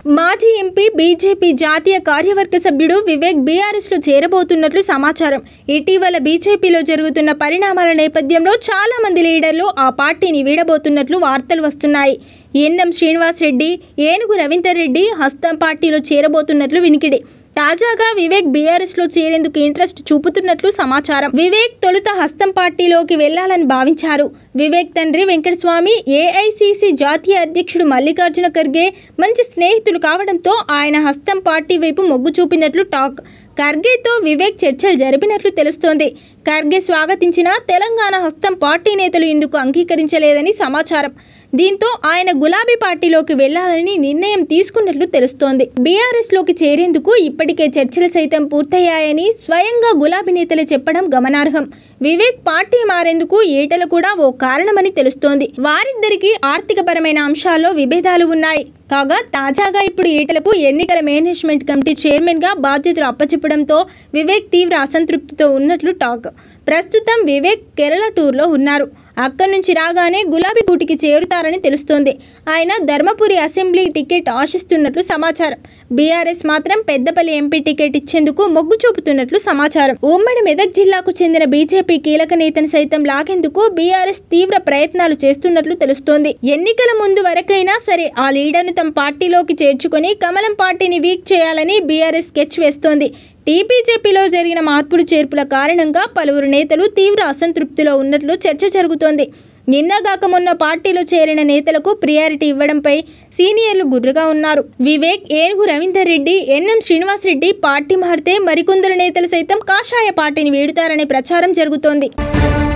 మాజీ MP BJP జాతీయ కార్యవర్గ సభ్యుడు వివేక్ బీఆర్ఎస్లో చేరబోతున్నట్లు సమాచారం ఇటీవల బీజేపీలో జరుగుతున్న పరిణామాల నేపథ్యంలో చాలా మంది లీడర్లు ఆ పార్టీని వీడబోతున్నట్లు వార్తలు వస్తున్నాయి ఎన్ఎం శ్రీనివాస్ రెడ్డి ఏనుగు రవీందర్ రెడ్డి హస్తం పార్టీలో చేరబోతున్నట్లు వినికిడి తాజాగా వివేక్ బీఆర్ఎస్ లో చేరేందుకు ఇంట్రెస్ట్ చూపుతున్నట్లు సమాచారం వివేక్ తొలుత హస్తం పార్టీలోకి వెళ్లాలని భావించారు వివేక్ తండ్రి వెంకటస్వామి ఏఐసిసి జాతీయ అధ్యక్షుడు మల్లికార్జున ఖర్గే మంచి స్నేహితులు కావడంతో ఆయన హస్తం పార్టీ వైపు మొగ్గు చూపినట్లు టాక్ ఖర్గేతో వివేక్ చర్చలు జరిపినట్లు తెలుస్తోంది ఖర్గే స్వాగతించిన తెలంగాణ హస్తం పార్టీ నేతలు ఇందుకు అంగీకరించలేదని సమాచారం దీంతో ఆయన గులాబీ పార్టీలోకి వెళ్లాలని నిర్ణయం తీసుకున్నట్లు తెలుస్తోంది బీఆర్ఎస్ లోకి చేరేందుకు ఇప్పటికే చర్చలు సైతం పూర్తయ్యాయని స్వయంగా గులాబీ నేతలే చెప్పడం గమనార్హం వివేక్ పార్టీ మారేందుకు ఈటలు కూడా ఓ కారణమని తెలుస్తోంది వారిద్దరికీ ఆర్థికపరమైన అంశాల్లో విభేదాలు ఉన్నాయి కాగా తాజాగా ఇప్పుడు ఈటలకు ఎన్నికల మేనేజ్మెంట్ కమిటీ చైర్మన్ గా బాధ్యతలు అప్పచెప్పడంతో వివేక్ తీవ్ర అసంతృప్తితో ఉన్నట్లు టాక్ ప్రస్తుతం వివేక్ కేరళ టూర్లో ఉన్నారు అక్కడి నుంచి రాగానే గులాబీ గూటికి చేరుతారని తెలుస్తోంది ఆయన ధర్మపురి అసెంబ్లీ టికెట్ ఆశిస్తున్నట్లు సమాచారం బీఆర్ఎస్ మాత్రం పెద్దపల్లి ఎంపీ టికెట్ ఇచ్చేందుకు మొగ్గు చూపుతున్నట్లు సమాచారం ఉమ్మడి మెదక్ జిల్లాకు చెందిన బీజేపీ కీలక నేతను సైతం లాగేందుకు బీఆర్ఎస్ తీవ్ర ప్రయత్నాలు చేస్తున్నట్లు తెలుస్తోంది ఎన్నికల ముందు వరకైనా సరే ఆ లీడర్ను తమ పార్టీలోకి చేర్చుకొని కమలం పార్టీని వీక్ చేయాలని బీఆర్ఎస్ స్కెచ్ వేస్తోంది టీబీజేపీలో జరిగిన మార్పులు చేర్పుల కారణంగా పలువురు నేతలు తీవ్ర అసంతృప్తిలో ఉన్నట్లు చర్చ జరుగుతోంది నిన్నగాక మొన్న పార్టీలో చేరిన నేతలకు ప్రియారిటీ ఇవ్వడంపై సీనియర్లు గుర్రుగా ఉన్నారు వివేక్ ఏనుగు రవీందర్ రెడ్డి ఎన్ఎం శ్రీనివాస్ రెడ్డి పార్టీ మారితే మరికొందరు నేతలు సైతం కాషాయ పార్టీని వీడుతారనే ప్రచారం జరుగుతోంది